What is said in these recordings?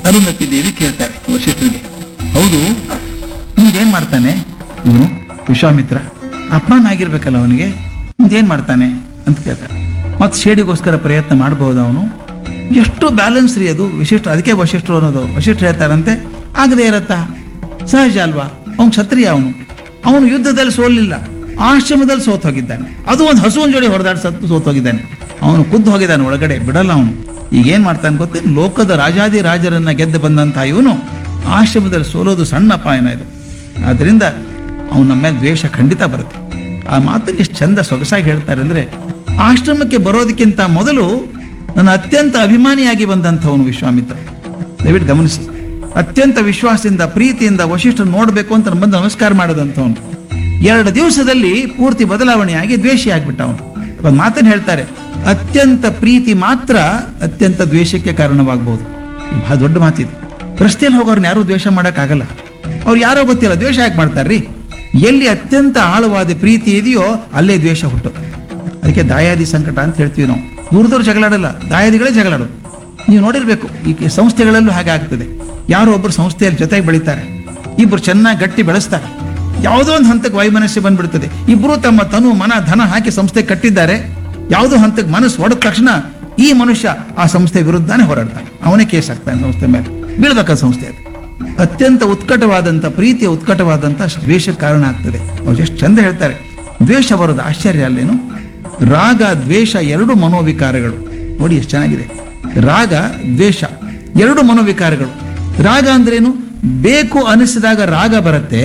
ಅರುಂಧತಿ ದೇವಿ ಕೇಳ್ತಾರೆ ವಶಿಷ್ಠರಿಗೆ ಹೌದು ಏನ್ ಮಾಡ್ತಾನೆ ಇವನು ವಿಶ್ವಾಮಿತ್ರ ಅಪಮಾನ ಆಗಿರ್ಬೇಕಲ್ಲ ಅವನಿಗೆ ಏನ್ ಮಾಡ್ತಾನೆ ಅಂತ ಕೇಳ್ತಾರೆ ಮತ್ತೆ ಶೇಡಿಗೋಸ್ಕರ ಪ್ರಯತ್ನ ಮಾಡಬಹುದು ಅವನು ಎಷ್ಟು ಬ್ಯಾಲೆನ್ಸ್ ರೀ ಅದು ವಿಶಿಷ್ಟ ಅದಕ್ಕೆ ವಶಿಷ್ಠರು ಅನ್ನೋದು ವಶಿಷ್ಠರು ಹೇಳ್ತಾರಂತೆ ಆಗದೆ ಇರತ್ತಾ ಸಹಜ ಅಲ್ವಾ ಅವನು ಕ್ಷತ್ರಿಯ ಅವನು ಅವನು ಯುದ್ಧದಲ್ಲಿ ಸೋಲಿಲ್ಲ ಆಶ್ರಮದಲ್ಲಿ ಸೋತ್ ಹೋಗಿದ್ದಾನೆ ಅದು ಒಂದು ಹಸುವಿನ ಜೋಡಿ ಹೊಡೆದಾಡಿ ಸತ್ತು ಸೋತ್ ಹೋಗಿದ್ದಾನೆ ಅವನು ಖುದ್ದು ಹೋಗಿದ್ದಾನೆ ಒಳಗಡೆ ಬಿಡಲ್ಲ ಅವನು ಈಗ ಏನ್ ಮಾಡ್ತಾನೆ ಗೊತ್ತೇನು ಲೋಕದ ರಾಜಾದಿ ರಾಜರನ್ನ ಗೆದ್ದು ಬಂದಂತ ಇವನು ಆಶ್ರಮದಲ್ಲಿ ಸೋಲೋದು ಸಣ್ಣ ಅಪಾಯನ ಇದು ಆದ್ರಿಂದ ಅವನ ನಮ್ಮ ಮೇಲೆ ದ್ವೇಷ ಖಂಡಿತ ಬರುತ್ತೆ ಆ ಮಾತನ್ನು ಎಷ್ಟು ಚಂದ ಸೊಗಸಾಗಿ ಹೇಳ್ತಾರೆ ಅಂದ್ರೆ ಆಶ್ರಮಕ್ಕೆ ಬರೋದಕ್ಕಿಂತ ಮೊದಲು ನನ್ನ ಅತ್ಯಂತ ಅಭಿಮಾನಿಯಾಗಿ ಬಂದಂಥವನು ವಿಶ್ವಾಮಿತ್ರ ದಯವಿಟ್ಟು ಗಮನಿಸಿ ಅತ್ಯಂತ ವಿಶ್ವಾಸದಿಂದ ಪ್ರೀತಿಯಿಂದ ವಶಿಷ್ಠ ನೋಡಬೇಕು ಅಂತ ಬಂದು ನಮಸ್ಕಾರ ಮಾಡದಂಥವನು ಎರಡು ದಿವಸದಲ್ಲಿ ಪೂರ್ತಿ ಬದಲಾವಣೆಯಾಗಿ ದ್ವೇಷಿ ಆಗ್ಬಿಟ್ಟ ಅವನು ಒಂದು ಮಾತನ್ನು ಹೇಳ್ತಾರೆ ಅತ್ಯಂತ ಪ್ರೀತಿ ಮಾತ್ರ ಅತ್ಯಂತ ದ್ವೇಷಕ್ಕೆ ಕಾರಣವಾಗಬಹುದು ಬಹಳ ದೊಡ್ಡ ಮಾತಿದೆ ರಸ್ತೆಯಲ್ಲಿ ಹೋಗೋರ್ನ ಯಾರು ದ್ವೇಷ ಮಾಡೋಕ್ಕಾಗಲ್ಲ ಅವ್ರು ಯಾರೋ ಗೊತ್ತಿಲ್ಲ ದ್ವೇಷ ಯಾಕೆ ಮಾಡ್ತಾರ್ರಿ ಎಲ್ಲಿ ಅತ್ಯಂತ ಆಳವಾದ ಪ್ರೀತಿ ಇದೆಯೋ ಅಲ್ಲೇ ದ್ವೇಷ ಹುಟ್ಟುತ್ತೆ ಅದಕ್ಕೆ ದಾಯಾದಿ ಸಂಕಟ ಅಂತ ಹೇಳ್ತೀವಿ ನಾವು ದೂರದವ್ರು ಜಗಳಾಡಲ್ಲ ದಾಯಾದಿಗಳೇ ಜಗಳಾಡೋದು ನೀವು ನೋಡಿರ್ಬೇಕು ಈ ಸಂಸ್ಥೆಗಳಲ್ಲೂ ಹಾಗೆ ಆಗ್ತದೆ ಯಾರೋ ಒಬ್ಬರು ಸಂಸ್ಥೆಯಲ್ಲಿ ಜೊತೆಗೆ ಬೆಳೀತಾರೆ ಇಬ್ರು ಚೆನ್ನಾಗಿ ಗಟ್ಟಿ ಬೆಳೆಸ್ತಾರೆ ಯಾವುದೋ ಒಂದು ಹಂತಕ್ಕೆ ವೈಮನಸ್ಸು ಬಂದ್ಬಿಡ್ತದೆ ಇಬ್ರು ತಮ್ಮ ತನು ಮನ ಧನ ಹಾಕಿ ಸಂಸ್ಥೆ ಕಟ್ಟಿದ್ದಾರೆ ಯಾವುದೋ ಹಂತಕ್ಕೆ ಮನಸ್ಸು ಹೊಡೆದ ತಕ್ಷಣ ಈ ಮನುಷ್ಯ ಆ ಸಂಸ್ಥೆ ವಿರುದ್ಧನೇ ಹೋರಾಡ್ತಾನೆ ಅವನೇ ಕೇಸ್ ಆಗ್ತಾನೆ ಸಂಸ್ಥೆ ಮೇಲೆ ಬೀಳ್ಬೇಕ ಸಂಸ್ಥೆ ಅದು ಅತ್ಯಂತ ಉತ್ಕಟವಾದಂಥ ಪ್ರೀತಿಯ ಉತ್ಕಟವಾದಂಥ ದ್ವೇಷಕ್ಕೆ ಕಾರಣ ಆಗ್ತದೆ ಅವ್ರು ಎಷ್ಟು ಚಂದ ಹೇಳ್ತಾರೆ ದ್ವೇಷ ಬರೋದು ಆಶ್ಚರ್ಯ ಅಲ್ಲೇನು ರಾಗ ದ್ವೇಷ ಎರಡು ಮನೋವಿಕಾರಗಳು ನೋಡಿ ಎಷ್ಟು ಚೆನ್ನಾಗಿದೆ ರಾಗ ದ್ವೇಷ ಎರಡು ಮನೋವಿಕಾರಗಳು ರಾಗ ಅಂದ್ರೇನು ಬೇಕು ಅನಿಸಿದಾಗ ರಾಗ ಬರುತ್ತೆ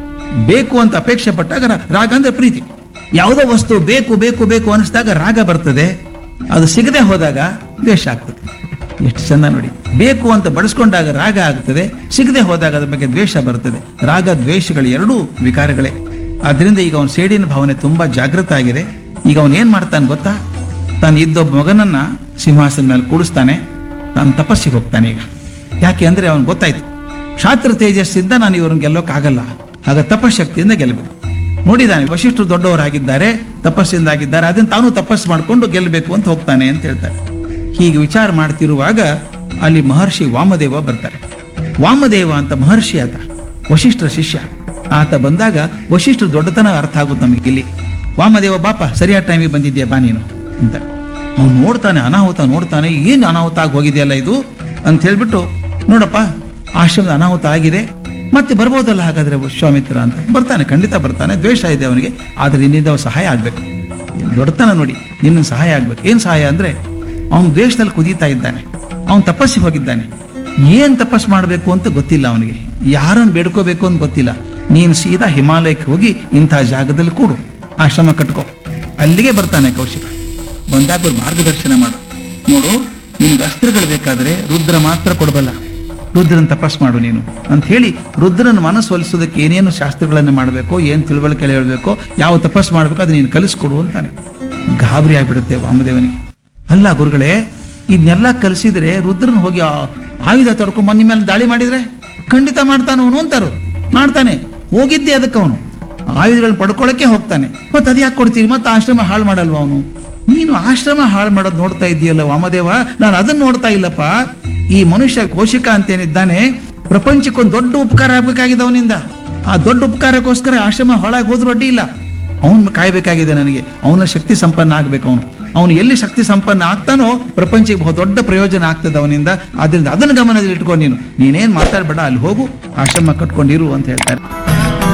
ಬೇಕು ಅಂತ ಅಪೇಕ್ಷೆ ಪಟ್ಟಾಗ ರಾ- ರಾಗ ಅಂದ್ರೆ ಪ್ರೀತಿ ಯಾವುದೋ ವಸ್ತು ಬೇಕು ಬೇಕು ಬೇಕು ಅನಿಸಿದಾಗ ರಾಗ ಬರ್ತದೆ ಅದು ಸಿಗದೆ ಹೋದಾಗ ದ್ವೇಷ ಆಗ್ತದೆ ಎಷ್ಟು ಚಂದ ನೋಡಿ ಬೇಕು ಅಂತ ಬಡಿಸ್ಕೊಂಡಾಗ ರಾಗ ಆಗ್ತದೆ ಸಿಗದೆ ಹೋದಾಗ ಅದ್ರ ಬಗ್ಗೆ ದ್ವೇಷ ಬರ್ತದೆ ರಾಗ ದ್ವೇಷಗಳು ಎರಡೂ ವಿಕಾರಗಳೇ ಆದ್ರಿಂದ ಈಗ ಅವನ ಸೇಡಿನ ಭಾವನೆ ತುಂಬಾ ಜಾಗೃತ ಆಗಿದೆ ಈಗ ಅವನು ಏನ್ ಮಾಡ್ತಾನೆ ಗೊತ್ತಾ ತಾನು ಇದ್ದೊಬ್ಬ ಮಗನನ್ನ ಸಿಂಹಾಸನ ಮೇಲೆ ಕೂಡಿಸ್ತಾನೆ ತಾನು ತಪಸ್ಸಿಗೆ ಹೋಗ್ತಾನೆ ಈಗ ಯಾಕೆ ಅಂದ್ರೆ ಅವನು ಗೊತ್ತಾಯ್ತು ಕ್ಷಾತ್ರ ತೇಜಸ್ಸಿಂದ ನಾನು ಇವ್ರನ್ನ ಗೆಲ್ಲೋಕ್ಕಾಗಲ್ಲ ಆಗ ತಪಶಕ್ತಿಯಿಂದ ಗೆಲ್ಲಬೇಕು ನೋಡಿದಾನೆ ವಶಿಷ್ಠರು ದೊಡ್ಡವರಾಗಿದ್ದಾರೆ ತಪಸ್ಸಿಂದ ಆಗಿದ್ದಾರೆ ಅದನ್ನ ತಾನು ತಪಸ್ಸು ಮಾಡಿಕೊಂಡು ಗೆಲ್ಲಬೇಕು ಅಂತ ಹೋಗ್ತಾನೆ ಅಂತ ಹೇಳ್ತಾರೆ ಹೀಗೆ ವಿಚಾರ ಮಾಡ್ತಿರುವಾಗ ಅಲ್ಲಿ ಮಹರ್ಷಿ ವಾಮದೇವ ಬರ್ತಾರೆ ವಾಮದೇವ ಅಂತ ಮಹರ್ಷಿ ಆತ ವಶಿಷ್ಠರ ಶಿಷ್ಯ ಆತ ಬಂದಾಗ ವಶಿಷ್ಠರ ದೊಡ್ಡತನ ಅರ್ಥ ಆಗುತ್ತೆ ನಮಗೆ ಇಲ್ಲಿ ವಾಮದೇವ ಬಾಪ ಸರಿಯಾದ ಟೈಮಿಗೆ ಬಂದಿದ್ಯಾ ಬಾ ನೀನು ಅಂತ ಅವ್ನು ನೋಡ್ತಾನೆ ಅನಾಹುತ ನೋಡ್ತಾನೆ ಏನು ಅನಾಹುತ ಆಗಿ ಹೋಗಿದೆಯಲ್ಲ ಇದು ಅಂತ ಹೇಳ್ಬಿಟ್ಟು ನೋಡಪ್ಪ ಆಶ್ರಮದ ಅನಾಹುತ ಆಗಿದೆ ಮತ್ತೆ ಬರ್ಬೋದಲ್ಲ ಹಾಗಾದ್ರೆ ವಿಶ್ವಾಮಿತ್ರ ಅಂತ ಬರ್ತಾನೆ ಖಂಡಿತ ಬರ್ತಾನೆ ದ್ವೇಷ ಇದೆ ಅವನಿಗೆ ಆದ್ರೆ ನಿನ್ನಿಂದ ಅವ್ನು ಸಹಾಯ ಆಗ್ಬೇಕು ದೊಡ್ಡತನ ನೋಡಿ ನಿನ್ನ ಸಹಾಯ ಆಗ್ಬೇಕು ಏನ್ ಸಹಾಯ ಅಂದ್ರೆ ಅವನು ದ್ವೇಷದಲ್ಲಿ ಕುದೀತಾ ಇದ್ದಾನೆ ಅವನು ತಪಸ್ಸಿಗೆ ಹೋಗಿದ್ದಾನೆ ಏನ್ ತಪಸ್ ಮಾಡಬೇಕು ಅಂತ ಗೊತ್ತಿಲ್ಲ ಅವನಿಗೆ ಯಾರನ್ನು ಬೇಡ್ಕೋಬೇಕು ಅಂತ ಗೊತ್ತಿಲ್ಲ ನೀನು ಸೀದಾ ಹಿಮಾಲಯಕ್ಕೆ ಹೋಗಿ ಇಂಥ ಜಾಗದಲ್ಲಿ ಕೂಡು ಆಶ್ರಮ ಕಟ್ಕೋ ಅಲ್ಲಿಗೆ ಬರ್ತಾನೆ ಕೌಶಿಕ ಬಂದಾಗ ಒಂದು ಮಾರ್ಗದರ್ಶನ ಮಾಡು ನೋಡು ನಿನ್ಗೆ ಅಸ್ತ್ರಗಳು ಬೇಕಾದ್ರೆ ರುದ್ರ ಮಾತ್ರ ಕೊಡಬಲ್ಲ ರುದ್ರನ್ ತಪಸ್ ಮಾಡು ನೀನು ಅಂತ ಹೇಳಿ ರುದ್ರನ ಮನಸ್ಸು ಒಲಿಸೋದಕ್ಕೆ ಏನೇನು ಶಾಸ್ತ್ರಗಳನ್ನು ಮಾಡಬೇಕು ಏನ್ ತಿಳುವಳಿಕೆ ಹೇಳಬೇಕು ಯಾವ ತಪಸ್ ಮಾಡಬೇಕು ಅದು ನೀನು ಕಲಿಸ್ಕೊಡು ಅಂತಾನೆ ಗಾಬರಿ ಆಗ್ಬಿಡುತ್ತೆ ವಾಮದೇವನಿಗೆ ಅಲ್ಲ ಗುರುಗಳೇ ಇದನ್ನೆಲ್ಲ ಕಲಿಸಿದ್ರೆ ರುದ್ರನ್ ಹೋಗಿ ಆ ಆಯುಧ ತಡ್ಕೊಂಡ್ ಬಂದ ಮೇಲೆ ದಾಳಿ ಮಾಡಿದ್ರೆ ಖಂಡಿತ ಮಾಡ್ತಾನೆ ಅವನು ಅಂತಾರು ಮಾಡ್ತಾನೆ ಹೋಗಿದ್ದೆ ಅದಕ್ಕೆ ಅವನು ಆಯುಧಗಳನ್ನ ಪಡ್ಕೊಳಕ್ಕೆ ಹೋಗ್ತಾನೆ ಮತ್ತೆ ಅದು ಯಾಕೆ ಕೊಡ್ತೀರಿ ಮತ್ತೆ ಆಶ್ರಮ ಹಾಳು ಮಾಡಲ್ವ ಅವನು ನೀನು ಆಶ್ರಮ ಹಾಳು ಮಾಡೋದು ನೋಡ್ತಾ ಇದೆಯಲ್ಲ ವಾಮದೇವ ನಾನು ಅದನ್ನ ನೋಡ್ತಾ ಇಲ್ಲಪ್ಪ ಈ ಮನುಷ್ಯ ಕೋಶಿಕ ಅಂತೇನಿದ್ದಾನೆ ಪ್ರಪಂಚಕ್ಕೊಂದು ದೊಡ್ಡ ಉಪಕಾರ ಆಗ್ಬೇಕಾಗಿದೆ ಅವನಿಂದ ಆ ದೊಡ್ಡ ಉಪಕಾರಕ್ಕೋಸ್ಕರ ಆಶ್ರಮ ಹಾಳಾಗಿ ಹೋದ್ರೂ ಅಡ್ಡಿ ಇಲ್ಲ ಅವನ್ ಕಾಯ್ಬೇಕಾಗಿದೆ ನನಗೆ ಅವನ ಶಕ್ತಿ ಸಂಪನ್ನ ಆಗ್ಬೇಕು ಅವನು ಅವನು ಎಲ್ಲಿ ಶಕ್ತಿ ಸಂಪನ್ನ ಆಗ್ತಾನೋ ಪ್ರಪಂಚಕ್ಕೆ ಬಹು ದೊಡ್ಡ ಪ್ರಯೋಜನ ಆಗ್ತದೆ ಅವನಿಂದ ಆದ್ರಿಂದ ಅದನ್ನ ಗಮನದಲ್ಲಿ ಇಟ್ಕೊಂಡು ನೀನು ನೀನೇನ್ ಮಾತಾಡ್ಬೇಡ ಅಲ್ಲಿ ಹೋಗು ಆಶ್ರಮ ಕಟ್ಕೊಂಡಿರು ಅಂತ ಹೇಳ್ತಾರೆ